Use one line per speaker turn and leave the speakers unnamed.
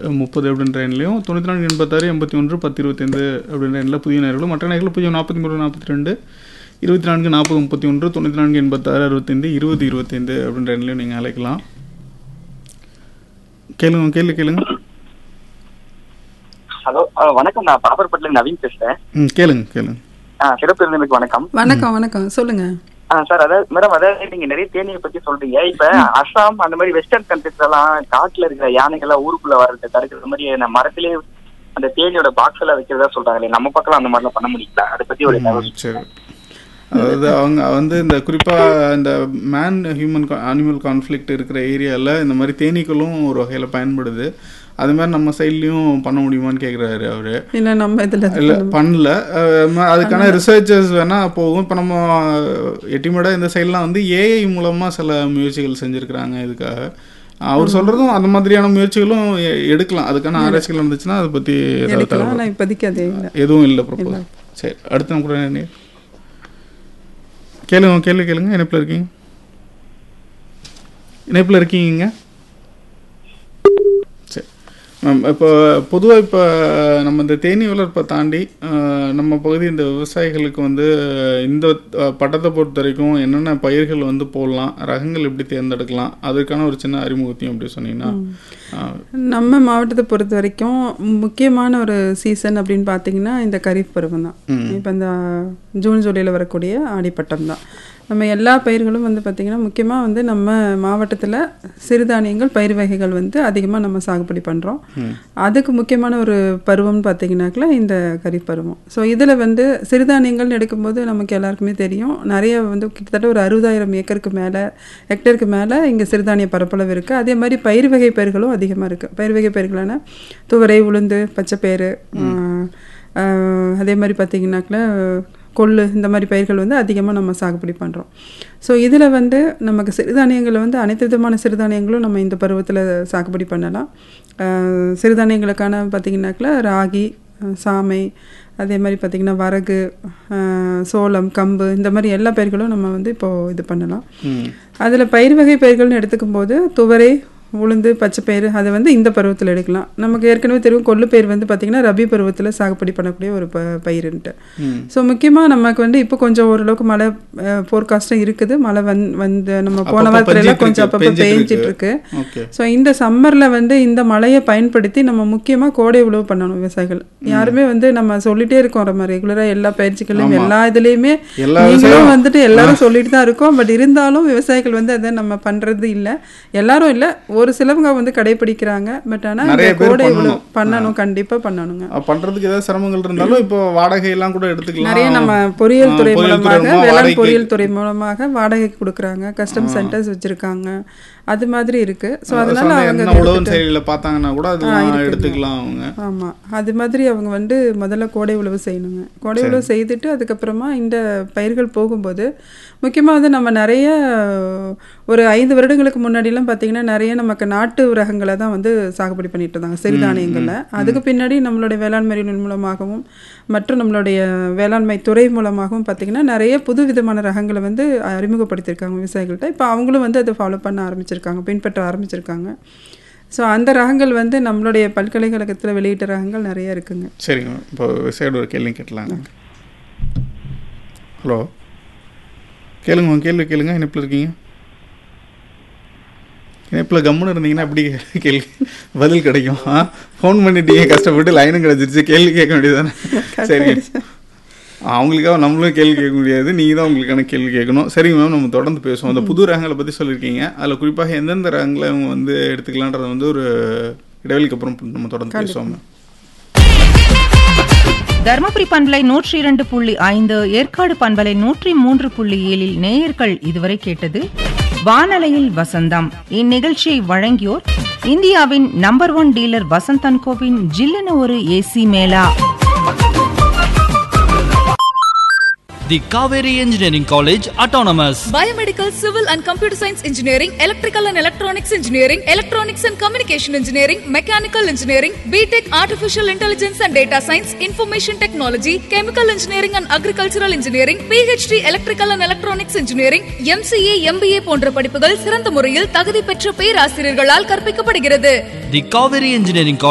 முப்பது அப்படின்ற எண்ணிலையும் தொண்ணூற்றி நான்கு எண்பத்தாறு எண்பத்தி ஒன்று பத்து இருபத்தைந்து அப்படின்ற எண்ணில் புதிய நேர்களும் மற்ற நேர்கள் பூஜ்ஜியம் நாற்பத்தி மூணு நாற்பத்தி ரெண்டு இருபத்தி நான்கு நாற்பது முப்பத்தி ஒன்று தொண்ணூற்றி நான்கு எண்பத்தாறு அறுபத்தைந்து இருபது இருபத்தைந்து அப்படின்ற எண்ணிலையும் நீங்கள் அழைக்கலாம் கேளுங்க கேள்வி கேளுங்க
ஹலோ வணக்கம் நான் பாப்பர்பட்டில நவீன் பேசுறேன்
ம் கேளுங்க கேளுங்க
ஆ, சிறப்பு விருந்தினருக்கு வணக்கம்
வணக்கம் வணக்கம் சொல்லுங்க
ஆ, சார் அதாவது மேடம் அதாவது நீங்க நிறைய தேனியை பத்தி சொல்றீங்க இப்ப அஸ்ஸாம் அந்த மாதிரி வெஸ்டர்ன் கண்ட்ரிஸ் எல்லாம் காட்டுல இருக்கிற யானைகள்லாம் ஊருக்குள்ள வர்றது தடுக்கிற மாதிரி அந்த மரத்திலே அந்த தேனியோட பாக்ஸ் எல்லாம் வைக்கிறதா சொல்றாங்களே நம்ம பக்கம் அந்த மாதிரிலாம் பண்ண முடியல அதை பத்தி ஒரு தகவல்
ம், சரி அதாவது அவங்க வந்து இந்த குறிப்பாக இந்த மேன் ஹியூமன் அனிமல் கான்ஃப்ளிக்ட் இருக்கிற ஏரியாவில் இந்த மாதிரி தேனீக்களும் ஒரு வகையில் பயன்படுது அது மாதிரி நம்ம சைட்லேயும் பண்ண முடியுமான்னு கேட்குறாரு அவர்
இல்ல நம்ம இதுல
இல்லை பண்ணல அஹ் ம- அதுக்கான ரிசர்ச்சர்ஸ் வேணால் போகும் இப்போ நம்ம எட்டிமேடாக இந்த சைட்லாம் வந்து ஏஐ மூலமாக சில முயற்சிகள் செஞ்சுருக்கிறாங்க இதுக்காக அவர் சொல்கிறதும் அந்த மாதிரியான முயற்சிகளும் எ- எடுக்கலாம் அதுக்கான ஆராய்ச்சிகள் இருந்துச்சுன்னா அதை பற்றி ஏதாவது
எடுக்கலாம்
தகவல்
ஆனா இப்போதைக்கு அது இல்லை
எதுவும் இல்லை ப்ரொப்போஸ் சரி அடுத்த நம்ம கூட என்ன கேளுங்க கேள்வி கேளுங்க இணைப்பில் இருக்கீங்க இணைப்பில் இருக்கீங்க சரி மேம் இப்போ பொதுவாக இப்போ நம்ம இந்த தேனி வளர்ப்பை தாண்டி அஹ், நம்ம பகுதி இந்த விவசாயிகளுக்கு வந்து இந்த அஹ், பட்டத்தை பொறுத்த வரைக்கும் என்னென்ன பயிர்கள் வந்து போடலாம் ரகங்கள் எப்படி தேர்ந்தெடுக்கலாம் அதுக்கான ஒரு சின்ன அறிமுகத்தையும் எப்படி சொன்னீங்கன்னா அஹ்,
நம்ம மாவட்டத்தை பொறுத்த வரைக்கும் முக்கியமான ஒரு சீசன் அப்படின்னு பார்த்தீங்கன்னா இந்த கரீஃப் பருவம் தான் இப்போ இந்த ஜூன் ஜூலையில் வரக்கூடிய ஆடிப்பட்டம் தான் நம்ம எல்லா பயிர்களும் வந்து பார்த்திங்கன்னா முக்கியமாக வந்து நம்ம மாவட்டத்தில் சிறுதானியங்கள் பயிர் வகைகள் வந்து அதிகமாக நம்ம சாகுபடி பண்ணுறோம் அதுக்கு முக்கியமான ஒரு பருவம்னு பார்த்தீங்கன்னாக்கா இந்த கரீஃப் பருவம் ஸோ இதில் வந்து சிறுதானியங்கள்னு எடுக்கும்போது நமக்கு எல்லாருக்குமே தெரியும் நிறைய வந்து கிட்டத்தட்ட ஒரு அறுபதாயிரம் ஏக்கருக்கு மேலே ஹெக்டருக்கு மேலே இங்கே சிறுதானிய பரப்பளவு இருக்குது அதே மாதிரி பயிர் வகை பயிர்களும் அதிகமாக இருக்குது பயிர் வகை பயிர்களான துவரை உளுந்து பச்சைப்பயிறு ஆஹ், ஆஹ், அதே மாதிரி பார்த்தீங்கன்னாக்கா கொள்ளு இந்த மாதிரி பயிர்கள் வந்து அதிகமாக நம்ம சாகுபடி பண்ணுறோம் ஸோ இதில் வந்து நமக்கு சிறுதானியங்களை வந்து அனைத்து விதமான சிறுதானியங்களும் நம்ம இந்த பருவத்தில் சாகுபடி பண்ணலாம் ஆஹ், சிறுதானியங்களுக்கான பார்த்திங்கனாக்கா ராகி ஆஹ், சாமை அதே மாதிரி பார்த்திங்கன்னா வரகு ஆஹ், சோளம் கம்பு இந்த மாதிரி எல்லா பயிர்களும் நம்ம வந்து இப்போது இது பண்ணலாம்
ம்
அதில் பயிர் வகை பயிர்கள்னு எடுத்துக்கும் போது துவரை உளுந்து பச்சைப்பயிறு அதை வந்து இந்த பருவத்தில் எடுக்கலாம் நமக்கு ஏற்கனவே தெரியும் கொள்ளு பயிர் வந்து பார்த்திங்கன்னா ரபி பருவத்தில் சாகுபடி பண்ணக்கூடிய ஒரு ப பயிருன்ட்டு
ம்
ஸோ முக்கியமாக நமக்கு வந்து இப்போ கொஞ்சம் ஓரளவுக்கு மழை ஃபோர்காஸ்ட்டும் இருக்குது மழை வந் வந்து நம்ம போன
அப்பப்ப
வாரத்துல எல்லாம்
பெஞ்சிட்டு
கொஞ்சம்
இருக்கு,
அப்பப்போ
பெஞ்சிட்டு
பேஞ்சிட்டு இருக்கு
ஓகே
ஸோ இந்த சம்மரில் வந்து இந்த மழையை பயன்படுத்தி நம்ம முக்கியமாக கோடை உழவு பண்ணணும் விவசாயிகள் யாருமே வந்து நம்ம சொல்லிட்டே இருக்கோம் நம்ம ரெகுலராக எல்லா பயிற்சிகளையும் எல்லா இதுலேயுமே
எல்லா
நீங்களும் வந்துட்டு எல்லாரும் சொல்லிட்டு தான் இருக்கோம் பட் இருந்தாலும் விவசாயிகள் வந்து அதை நம்ம பண்றது இல்ல எல்லாரும் இல்ல ஒரு சிலவங்க வந்து கடைபிடிக்கிறாங்க பட் ஆனா இந்த
நிறைய பேர்
கோடை உழவு
பண்ணணும்.
பண்ணணும் கண்டிப்பா பண்ணணுங்க
அஹ் பண்றதுக்கு ஏதாவது சிரமங்கள் இருந்தாலும் இப்போ வாடகை எல்லாம் கூட எடுத்துக்கலாம்
நிறைய நம்ம பொறியியல்
ஆ,
துறை
பொறியியல் துறை
மூலமாக
மூலமா
வேளாண்
வாடகைக்கு-
பொறியியல் துறை மூலமாக வாடகைக்கு கொடுக்குறாங்க கஸ்டம் சென்டர்ஸ் வச்சிருக்காங்க அது மாதிரி இருக்கு ஸோ அதனால
சொன்ன
அவங்க
என்ன
அதை
உழவன்
எடுத்துட்டு-
செயலியில் பார்த்தாங்கன்னா கூட அதெல்லாம்
இருக்குங்க.
எடுத்துக்கலாம் அவங்க
ஆமா அது மாதிரி அவங்க வந்து முதல்ல கோடை உழவு செய்யணுங்க கோடை உழவு செய்துட்டு அதுக்கப்புறமா இந்த பயிர்கள் போகும்போது முக்கியமாக வந்து நம்ம நிறைய ஒரு ஐந்து வருடங்களுக்கு முன்னாடிலாம் பார்த்தீங்கன்னா நிறைய நமக்கு நாட்டு ரகங்களை தான் வந்து சாகுபடி பண்ணிட்டு இருந்தாங்க சிறுதானியங்களில் அதுக்கு பின்னாடி நம்மளுடைய வேளாண்மை அறிவியல் மூலமாகவும் மற்றும் நம்மளுடைய வேளாண்மை துறை மூலமாகவும் பார்த்தீங்கன்னா நிறைய புது விதமான ரகங்களை வந்து அறிமுகப்படுத்தியிருக்காங்க விவசாயிகள்கிட்ட இப்போ அவங்களும் வந்து அதை ஃபாலோ பண்ண ஆரம்பிச்சிருக்காங்க பின்பற்ற ஆரம்பிச்சிருக்காங்க ஸோ அந்த ரகங்கள் வந்து நம்மளுடைய பல்கலைக்கழகத்தில் வெளியிட்ட ரகங்கள் நிறைய இருக்குங்க
சரிங்க இப்போ சைடு ஒரு கேள்வி கேட்டலாங்க ஹலோ கேளுங்க உங்க கேள்வி கேளுங்க இணைப்பில் இருக்கீங்க இணைப்பில் கம்முன்னு இருந்தீங்கன்னா எப்படி கேள்வி பதில் கிடைக்கும் ஆ ஃபோன் பண்ணிட்டீங்க கஷ்டப்பட்டு லைனும் கிடச்சிருச்சு கேள்வி கேட்க வேண்டியதானே சரி அவங்களுக்காக நம்மளும் கேள்வி கேட்க முடியாது நீங்கள் தான் உங்களுக்கான கேள்வி கேட்கணும் சரிங்க மேம் நம்ம தொடர்ந்து பேசுவோம் அந்த புது ரகங்களை பற்றி சொல்லியிருக்கீங்க அதில் குறிப்பாக எந்தெந்த ரகங்களை அவங்க வந்து எடுத்துக்கலான்றத வந்து ஒரு இடைவெளிக்கு அப்புறம் நம்ம தொடர்ந்து பேசுவோம் மேம்
தருமபுரி பண்பலை நூற்றி இரண்டு புள்ளி ஐந்து ஏற்காடு பண்பலை நூற்றி மூன்று புள்ளி ஏழில் நேயர்கள் இதுவரை கேட்டது வானலையில் வசந்தம் இந்நிகழ்ச்சியை வழங்கியோர் இந்தியாவின் நம்பர் ஒன் டீலர் வசந்தன் கோவின் ஜில்லென ஒரு AC mela
The Kaveri Engineering College Autonomous.
Biomedical, Civil and Computer Science Engineering, Electrical and Electronics Engineering, Electronics and Communication Engineering, Mechanical Engineering, BTech Artificial Intelligence and Data Science, Information Technology, Chemical Engineering and Agricultural Engineering, PhD Electrical and Electronics Engineering, MCA, MBA போன்ற படிப்புகள் சிறந்த முறையில் தகுதி பெற்ற பேராசிரியர்களால் கற்பிக்கப்படுகிறது
The Kaveri Engineering College